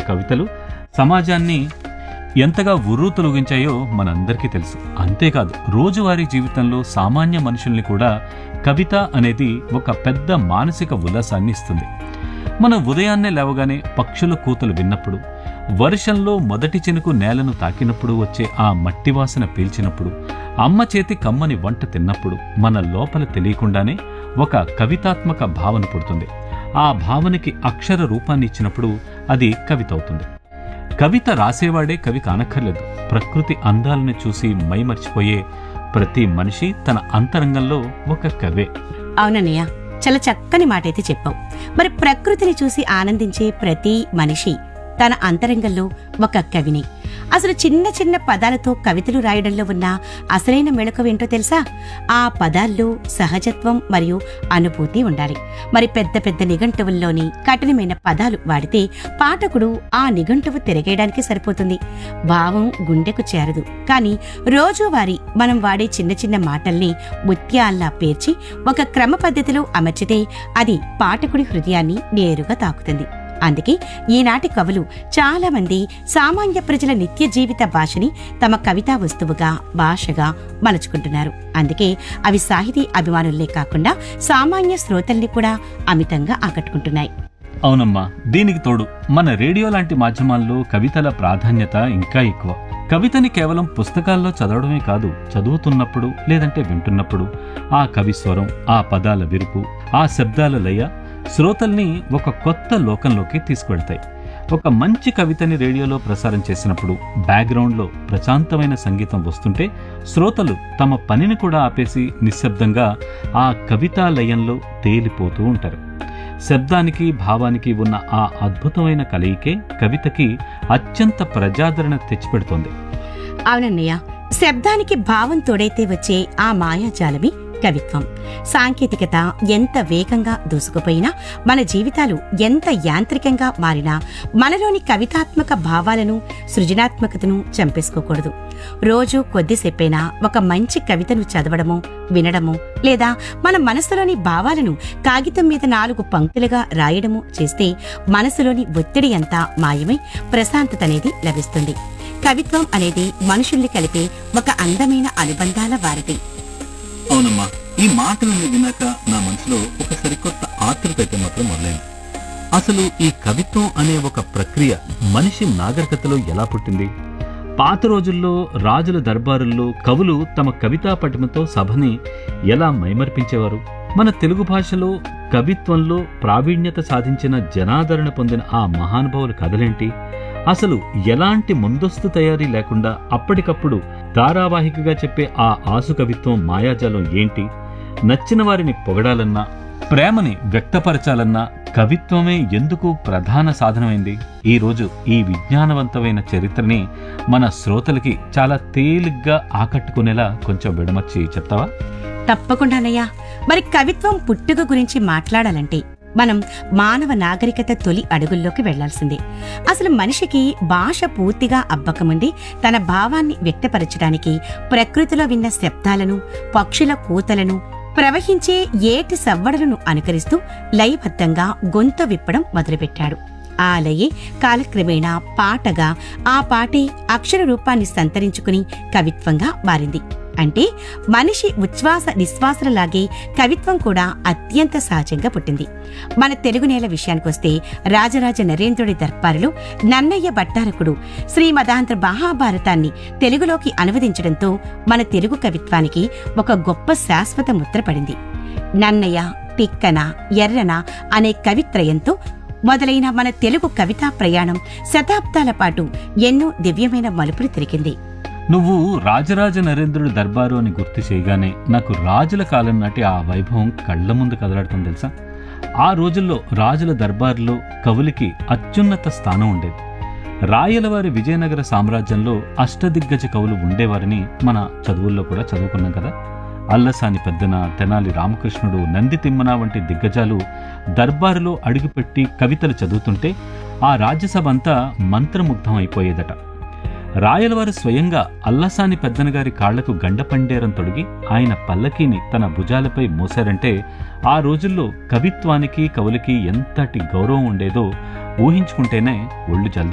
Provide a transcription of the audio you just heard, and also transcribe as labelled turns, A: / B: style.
A: కవితలు సమాజాన్ని ఎంతగా ఉర్రూ తొలగించాయో మనందరికీ తెలుసు అంతేకాదు రోజువారీ జీవితంలో సామాన్య మనుషుల్ని కూడా కవిత అనేది ఒక పెద్ద మానసిక ఉల్లాసాన్ని ఇస్తుంది మనం ఉదయాన్నే లేవగానే పక్షుల కూతలు విన్నప్పుడు వర్షంలో మొదటి చినుకు నేలను తాకినప్పుడు వచ్చే ఆ మట్టి వాసన పీల్చినప్పుడు అమ్మ చేతి కమ్మని వంట తిన్నప్పుడు మన లోపల తెలియకుండానే ఒక కవితాత్మక భావన పుడుతుంది ఆ భావనకి అక్షర రూపాన్ని ఇచ్చినప్పుడు అది కవిత అవుతుంది కవిత రాసేవాడే కవి కానక్కర్లేదు ప్రకృతి అందాలను చూసి మైమర్చిపోయే ప్రతి మనిషి తన అంతరంగంలో ఒక కవే
B: అవునన్నయ్య చాలా చక్కని మాట అయితే చెప్పావు మరి ప్రకృతిని చూసి ఆనందించే ప్రతి మనిషి తన అంతరంగంలో ఒక కవిని అసలు చిన్న చిన్న పదాలతో కవితలు రాయడంలో ఉన్న అసలైన మెళకువేంటో తెలుసా ఆ పదాల్లో సహజత్వం మరియు అనుభూతి ఉండాలి మరి పెద్ద పెద్ద నిఘంటువుల్లోని కఠినమైన పదాలు వాడితే పాఠకుడు ఆ నిఘంటువు తిరగేయడానికి సరిపోతుంది భావం గుండెకు చేరదు కానీ రోజువారీ మనం వాడే చిన్న చిన్న మాటల్ని ముత్యాల్లా పేర్చి ఒక క్రమ పద్ధతిలో అమర్చితే అది పాఠకుడి హృదయాన్ని నేరుగా తాకుతుంది అందుకే ఈనాటి కవులు చాలా మంది సామాన్య ప్రజల నిత్య జీవిత భాషని తమ కవితా వస్తువుగా భాషగా మలుచుకుంటున్నారు అందుకే అవి సాహితీ అభిమానులే కాకుండా సామాన్య శ్రోతల్ని కూడా అమితంగా ఆకట్టుకుంటున్నాయి
A: అవునమ్మా దీనికి తోడు మన రేడియో లాంటి మాధ్యమాల్లో కవితల ప్రాధాన్యత ఇంకా ఎక్కువ కవితని కేవలం పుస్తకాల్లో చదవడమే కాదు చదువుతున్నప్పుడు లేదంటే వింటున్నప్పుడు ఆ కవి స్వరం ఆ పదాల విరుపు ఆ శబ్దాల లయ శ్రోతల్ని ఒక కొత్త లోకంలోకి తీసుకువెడతాయి ఒక మంచి కవితని రేడియోలో ప్రసారం చేసినప్పుడు బ్యాక్గ్రౌండ్లో ప్రశాంతమైన సంగీతం వస్తుంటే శ్రోతలు తమ పనిని కూడా ఆపేసి నిశ్శబ్దంగా ఆ కవితా లయంలో తేలిపోతూ ఉంటారు శబ్దానికి భావానికి ఉన్న ఆ అద్భుతమైన కలయికే కవితకి అత్యంత ప్రజాదరణ తెచ్చిపెడుతోంది
B: అవునన్నయ్య శబ్దానికి భావం తోడైతే వచ్చే ఆ మాయాజాలమే కవిత్వం సాంకేతికత ఎంత వేగంగా దూసుకుపోయినా మన జీవితాలు ఎంత యాంత్రికంగా మారినా మనలోని కవితాత్మక భావాలను సృజనాత్మకతను చంపేసుకోకూడదు రోజు కొద్దిసేపైనా ఒక మంచి కవితను చదవడమో వినడమో లేదా మన మనసులోని భావాలను కాగితం మీద నాలుగు పంక్తులుగా రాయడమో చేస్తే మనసులోని ఒత్తిడి అంతా మాయమై ప్రశాంతత అనేది లభిస్తుంది కవిత్వం అనేది మనుషుల్ని కలిపే ఒక అందమైన అనుబంధాల వారిది
A: అవునమ్మా ఈ మాటలను విన్నాక నా మనసులో ఒక సరికొత్త ఆతృత అయితే మాత్రం మొదలైంది అసలు ఈ కవిత్వం అనే ఒక ప్రక్రియ మనిషి నాగరికతలో ఎలా పుట్టింది పాత రోజుల్లో రాజుల దర్బారుల్లో కవులు తమ కవితా పటిమతో సభని ఎలా మైమర్పించేవారు మన తెలుగు భాషలో కవిత్వంలో ప్రావీణ్యత సాధించిన జనాదరణ పొందిన ఆ మహానుభావుల కథలేంటి అసలు ఎలాంటి ముందస్తు తయారీ లేకుండా అప్పటికప్పుడు ధారావాహికగా చెప్పే ఆ ఆసు కవిత్వం మాయాజాలం ఏంటి నచ్చిన వారిని పొగడాలన్నా ప్రేమని వ్యక్తపరచాలన్నా కవిత్వమే ఎందుకు ప్రధాన సాధనమైంది ఈ రోజు ఈ విజ్ఞానవంతమైన చరిత్రని మన శ్రోతలకి చాలా తేలిగ్గా ఆకట్టుకునేలా కొంచెం విడమర్చి చెప్తావా
B: తప్పకుండానయ్యా మరి కవిత్వం పుట్టుక గురించి మాట్లాడాలంటే మనం మానవ నాగరికత తొలి అడుగుల్లోకి వెళ్లాల్సిందే అసలు మనిషికి భాష పూర్తిగా అబ్బకముందే తన భావాన్ని వ్యక్తపరచడానికి ప్రకృతిలో విన్న శబ్దాలను పక్షుల కూతలను ప్రవహించే ఏటి సవ్వడలను అనుకరిస్తూ లయబద్ధంగా గొంతు విప్పడం మొదలుపెట్టాడు ఆ లయే కాలక్రమేణా పాటగా ఆ పాటే అక్షర రూపాన్ని సంతరించుకుని కవిత్వంగా మారింది అంటే మనిషి ఉచ్ఛ్వాస నిశ్వాసలలాగే కవిత్వం కూడా అత్యంత సహజంగా పుట్టింది మన తెలుగు నేల విషయానికొస్తే రాజరాజ నరేంద్రుడి దర్బారులో నన్నయ్య భట్టారకుడు శ్రీమదాంధ్ర మహాభారతాన్ని తెలుగులోకి అనువదించడంతో మన తెలుగు కవిత్వానికి ఒక గొప్ప శాశ్వత ముద్ర పడింది నన్నయ్య తిక్కన ఎర్రన అనే కవిత్రయంతో మొదలైన మన తెలుగు కవితా ప్రయాణం శతాబ్దాల పాటు ఎన్నో దివ్యమైన మలుపులు తిరిగింది
A: నువ్వు రాజరాజ నరేంద్రుడి దర్బారు అని గుర్తు చేయగానే నాకు రాజుల కాలం నాటి ఆ వైభవం కళ్ళ ముందు కదలాడుతుంది తెలుసా ఆ రోజుల్లో రాజుల దర్బారులో కవులకి అత్యున్నత స్థానం ఉండేది రాయలవారి విజయనగర సామ్రాజ్యంలో అష్టదిగ్గజ కవులు ఉండేవారని మన చదువుల్లో కూడా చదువుకున్నాం కదా అల్లసాని పెద్దన తెనాలి రామకృష్ణుడు నంది తిమ్మన వంటి దిగ్గజాలు దర్బారులో అడుగుపెట్టి కవితలు చదువుతుంటే ఆ రాజ్యసభ అంతా మంత్రముగ్ధం అయిపోయేదట రాయలవారు స్వయంగా అల్లసాని పెద్దనగారి కాళ్లకు గండపండేరం తొడిగి ఆయన పల్లకీని తన భుజాలపై మోశారంటే ఆ రోజుల్లో కవిత్వానికి కవులకి ఎంతటి గౌరవం ఉండేదో ఊహించుకుంటేనే ఒళ్ళు జల్ది